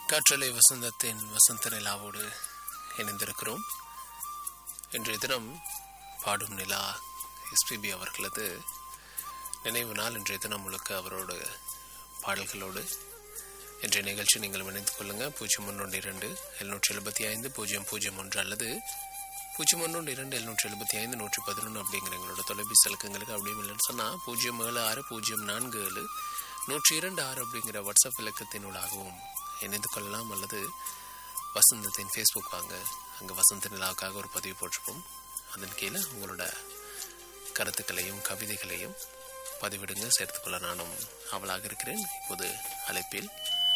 காற்றலை வசந்தத்தின் வசந்த நிலாவோடு இணைந்திருக்கிறோம் இன்றைய தினம் பாடும் நிலா எஸ்பிபி அவர்களது நினைவு நாள் இன்றைய தினம் முழுக்க அவரோட பாடல்களோடு இன்றைய நிகழ்ச்சி நீங்கள் இணைந்து கொள்ளுங்கள் பூஜ்ஜியம் ஒன்று இரண்டு எழுநூற்றி எழுபத்தி ஐந்து பூஜ்ஜியம் பூஜ்ஜியம் ஒன்று அல்லது பூஜ்ஜியம் ஒன்று இரண்டு எழுநூற்றி எழுபத்தி ஐந்து நூற்றி பதினொன்று அப்படிங்கிற எங்களோட தொலைபேசி இலக்கங்களுக்கு அப்படியும் இல்லைன்னு சொன்னால் பூஜ்ஜியம் ஏழு ஆறு பூஜ்ஜியம் நான்கு ஏழு நூற்றி இரண்டு ஆறு அப்படிங்கிற வாட்ஸ்அப் இலக்கத்தினூடாகவும் இணைந்து கொள்ளலாம் அல்லது வசந்தத்தின் ஃபேஸ்புக் வாங்க அங்கே வசந்த நிலாவுக்காக ஒரு பதிவு போட்டிருப்போம் அதன் கீழே உங்களோட கருத்துக்களையும் கவிதைகளையும் பதிவிடுங்க சேர்த்துக்கொள்ள நானும் அவளாக இருக்கிறேன் இப்போது அழைப்பில்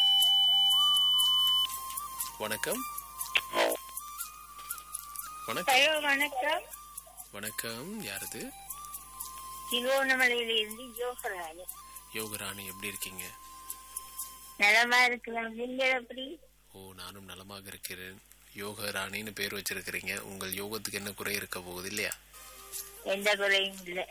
வணக்கம் வணக்கம் ஹலோ வணக்கம் வணக்கம் யாரது திருவோணமலையிலிருந்து யோகராணி யோகராணி எப்படி இருக்கீங்க நலமா இருக்கலாம் நீங்க எப்படி ஓ நானும் நலமாக இருக்கிறேன் யோக ராணின்னு பேர் வச்சிருக்கிறீங்க உங்கள் யோகத்துக்கு என்ன குறை இருக்க போகுது இல்லையா எந்த குறையும் இல்லை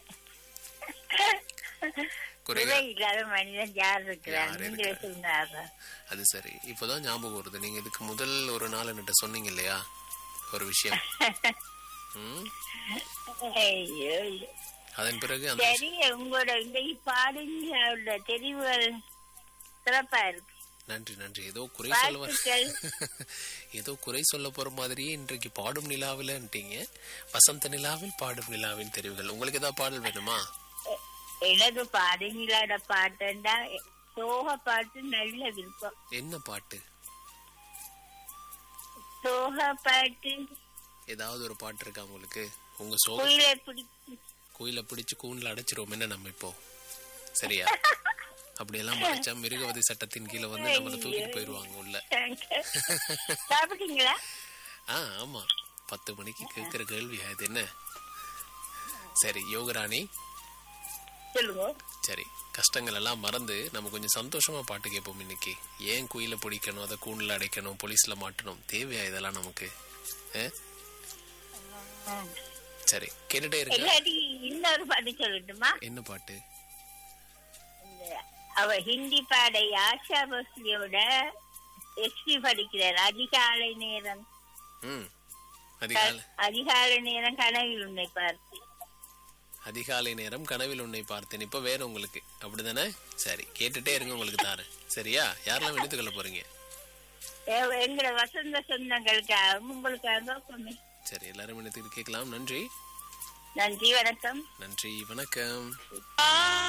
குறை குறை இல்லாத மனிதன் யார் இருக்கிறார் யார் நீங்க இருக்கிறா? சொன்னாங்க அது சரி இப்போதான் ஞாபகம் வருது நீங்க இதுக்கு முதல் ஒரு நாள் என்கிட்ட சொன்னீங்க இல்லையா ஒரு விஷயம் ம்? ஐயோ ஐயோ. அதன் பிறகு அந்த சரி உங்களோட இந்த பாடுங்களோட தெரிவுகள் சிறப்பா இருக்கு நன்றி நன்றி ஏதோ குறை சொல்ல வர வாழ்த்துக்கள் ஏதோ குறை சொல்ல போற மாதிரியே இன்றைக்கு பாடும் நிலாவில்ன்றீங்க வசந்த நிலாவில் பாடும் நிலாவின் தெரிவுகள் உங்களுக்கு ஏதாவது பாடல் வேணுமா எ- எனக்கு பாடுங்களோட பாட்டுண்டா சோக பாட்டு நல்ல விருப்பம் என்ன பாட்டு சோக பாட்டு ஏதாவது ஒரு பாட்டு இருக்கா உங்களுக்கு உங்க சோக குயிலை பிடிச்சி கோயில பிடிச்சு கூண்டில் அடைச்சிருவோம் என்ன நம்ம இப்போ சரியா அப்படியெல்லாம் அடைச்சா மிருகவதை சட்டத்தின் கீழே வந்து நம்மளை தூக்கிட்டு போயிடுவாங்க உள்ள சாப்பிட்டீங்களா ஆ ஆமா பத்து மணிக்கு கேட்கிற கேள்வி அது என்ன சரி யோகராணி சொல்லுங்க சரி கஷ்டங்கள் எல்லாம் மறந்து நம்ம கொஞ்சம் சந்தோஷமா பாட்டு கேட்போம் இன்னைக்கு ஏன் குயில பிடிக்கணும் அதை கூண்டில் அடைக்கணும் போலீஸ்ல மாட்டணும் தேவையா இதெல்லாம் நமக்கு ஆ? சரி கேட்டுட்டே இருங்க இல்லாட்டி இன்னொரு பாட்டு சொல்லட்டுமா என்ன பாட்டு இந்த அவ ஹிந்தி பாடை ஆஷா போஸ்லியோட எஸ்பி படிக்கிறார் அதிகாலை நேரம் ம் அதிகாலை அதிகாலை நேரம் கனவில் உன்னை பார்த்து அதிகாலை நேரம் கனவில் உன்னை பார்த்தேன் இப்ப வேற உங்களுக்கு அப்படிதானே சரி கேட்டுட்டே இருங்க உங்களுக்கு தாரேன் சரியா யாரெல்லாம் எடுத்துக்கொள்ள போறீங்க எ- எங்களை வசந்த சொந்தங்களுக்காக உங்களுக்காக பொண்ணு சரி எல்லாரும் எடுத்துக்கிட்டு கேட்கலாம் நன்றி நன்றி வணக்கம் நன்றி வணக்கம் ஆ